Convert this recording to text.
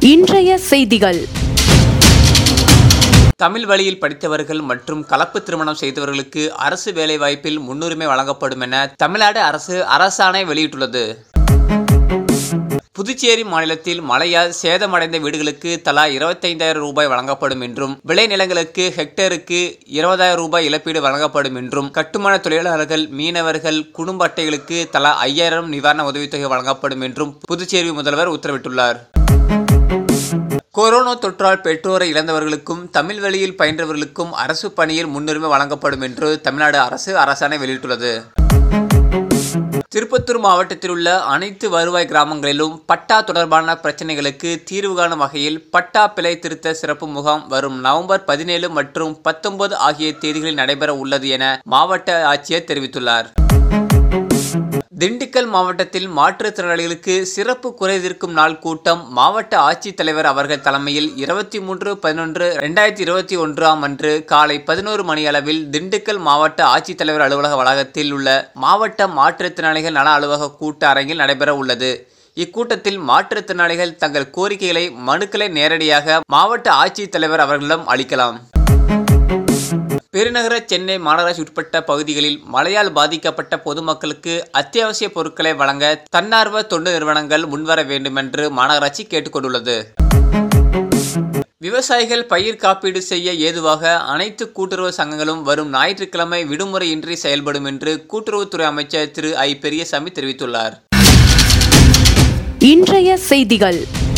இன்றைய செய்திகள் தமிழ் வழியில் படித்தவர்கள் மற்றும் கலப்பு திருமணம் செய்தவர்களுக்கு அரசு வேலைவாய்ப்பில் முன்னுரிமை வழங்கப்படும் என தமிழ்நாடு அரசு அரசாணை வெளியிட்டுள்ளது புதுச்சேரி மாநிலத்தில் மழையால் சேதமடைந்த வீடுகளுக்கு தலா இருபத்தைந்தாயிரம் ரூபாய் வழங்கப்படும் என்றும் விளைநிலங்களுக்கு ஹெக்டேருக்கு இருபதாயிரம் ரூபாய் இழப்பீடு வழங்கப்படும் என்றும் கட்டுமான தொழிலாளர்கள் மீனவர்கள் குடும்ப அட்டைகளுக்கு தலா ஐயாயிரம் நிவாரண உதவித்தொகை வழங்கப்படும் என்றும் புதுச்சேரி முதல்வர் உத்தரவிட்டுள்ளார் கொரோனா தொற்றால் பெற்றோரை இழந்தவர்களுக்கும் தமிழ் வழியில் பயின்றவர்களுக்கும் அரசு பணியில் முன்னுரிமை வழங்கப்படும் என்று தமிழ்நாடு அரசு அரசாணை வெளியிட்டுள்ளது திருப்பத்தூர் மாவட்டத்தில் உள்ள அனைத்து வருவாய் கிராமங்களிலும் பட்டா தொடர்பான பிரச்சனைகளுக்கு தீர்வு காணும் வகையில் பட்டா பிழை திருத்த சிறப்பு முகாம் வரும் நவம்பர் பதினேழு மற்றும் பத்தொன்பது ஆகிய தேதிகளில் நடைபெற உள்ளது என மாவட்ட ஆட்சியர் தெரிவித்துள்ளார் திண்டுக்கல் மாவட்டத்தில் மாற்றுத்திறனாளிகளுக்கு சிறப்பு குறைதீர்க்கும் நாள் கூட்டம் மாவட்ட ஆட்சித்தலைவர் அவர்கள் தலைமையில் இருபத்தி மூன்று பதினொன்று ரெண்டாயிரத்தி இருபத்தி ஒன்றாம் அன்று காலை பதினோரு மணி அளவில் திண்டுக்கல் மாவட்ட ஆட்சித்தலைவர் அலுவலக வளாகத்தில் உள்ள மாவட்ட மாற்றுத்திறனாளிகள் நல அலுவலக கூட்ட அரங்கில் நடைபெற உள்ளது இக்கூட்டத்தில் மாற்றுத்திறனாளிகள் தங்கள் கோரிக்கைகளை மனுக்களை நேரடியாக மாவட்ட ஆட்சித்தலைவர் அவர்களிடம் அளிக்கலாம் பெருநகர சென்னை மாநகராட்சி உட்பட்ட பகுதிகளில் மழையால் பாதிக்கப்பட்ட பொதுமக்களுக்கு அத்தியாவசிய பொருட்களை வழங்க தன்னார்வ தொண்டு நிறுவனங்கள் முன்வர வேண்டும் என்று மாநகராட்சி கேட்டுக்கொண்டுள்ளது விவசாயிகள் பயிர் காப்பீடு செய்ய ஏதுவாக அனைத்து கூட்டுறவு சங்கங்களும் வரும் ஞாயிற்றுக்கிழமை விடுமுறையின்றி செயல்படும் என்று கூட்டுறவுத்துறை அமைச்சர் திரு ஐ பெரியசாமி தெரிவித்துள்ளார் இன்றைய செய்திகள்